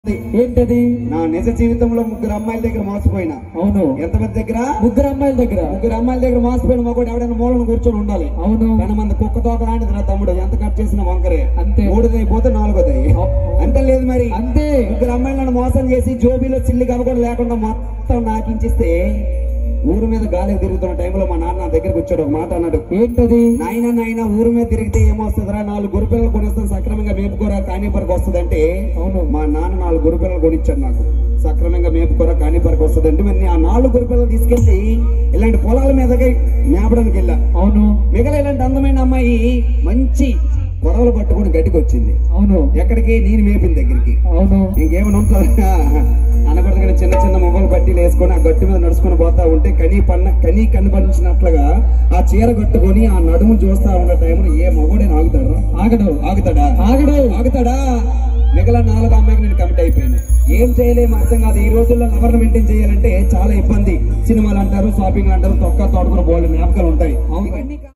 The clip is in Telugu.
ఏంటది నా నిజ జీవితంలో ముగ్గురు అమ్మాయిల దగ్గర మోసపోయినా అవును ఎంతమంది దగ్గర ముగ్గురు అమ్మాయిల దగ్గర ముగ్గురు అమ్మాయిల దగ్గర మోసపోయిన మగోడు ఎవడైనా మూలను కూర్చొని ఉండాలి అవును కానీ మంది కుక్క తోక లాంటిది నా తమ్ముడు ఎంత కట్ చేసిన వంకరే అంతే. మూడుదై పోతే నాలుగోదై అంతే లేదు మరి అంతే ముగ్గురు అమ్మాయిలను మోసం చేసి జోబీలో చిల్లి కనుక లేకుండా మొత్తం నాకించిస్తే ఊరు మీద గాలి తిరుగుతున్న టైంలో మా నాన్న నా దగ్గరకు వచ్చాడు ఒక మాట అన్నాడు ఏంటది నాయన నాయన ఊరు మీద తిరిగితే ఏమొస్తుందిరా నాలుగు గురుపిల్లలు కొనిస్తాం సక్రమంగా మేపుకోరా కానీపరకు వస్తుందంటే అవును మా నాన్న నాలుగు గురుపిల్లలు కొనిచ్చాడు నాకు సక్రమంగా మేపుకోరా కానీపరకు వస్తుందంటే మరి ఆ నాలుగు గురుపిల్లలు తీసుకెళ్లి ఇలాంటి పొలాల మీదకి మేపడానికి వెళ్ళా అవును మిగతా ఇలాంటి అందమైన అమ్మాయి మంచి పొడవలు పట్టుకుని గడ్డికి వచ్చింది అవును ఎక్కడికి నేను మేపిన దగ్గరికి అవును ఇంకేమైనా ఉంటుందా అనకూడదు కానీ చిన్న చిన్న మొబైల్ బట్టీలు వేసుకొని ఆ గట్టు మీద నడుచుకొని పోతా ఉంటే కనీ పన్న కనీ కనిపించినట్లుగా ఆ చీర కట్టుకొని ఆ నడుము చూస్తా ఉన్న టైంలో ఏ మొగోడైనా ఆగుతాడా ఆగడు ఆగుతాడా ఆగడు ఆగుతాడా మిగతా నాలుగు అమ్మాయికి నేను కమిట్ అయిపోయాను ఏం చేయలేము అర్థం కాదు ఈ రోజుల్లో ఎవరిని మెయింటైన్ చేయాలంటే చాలా ఇబ్బంది సినిమాలు అంటారు షాపింగ్ అంటారు తొక్క తోడుకుని బోల్డ్ జ్ఞాపకాలు ఉంటాయి ఇవన్నీ కా-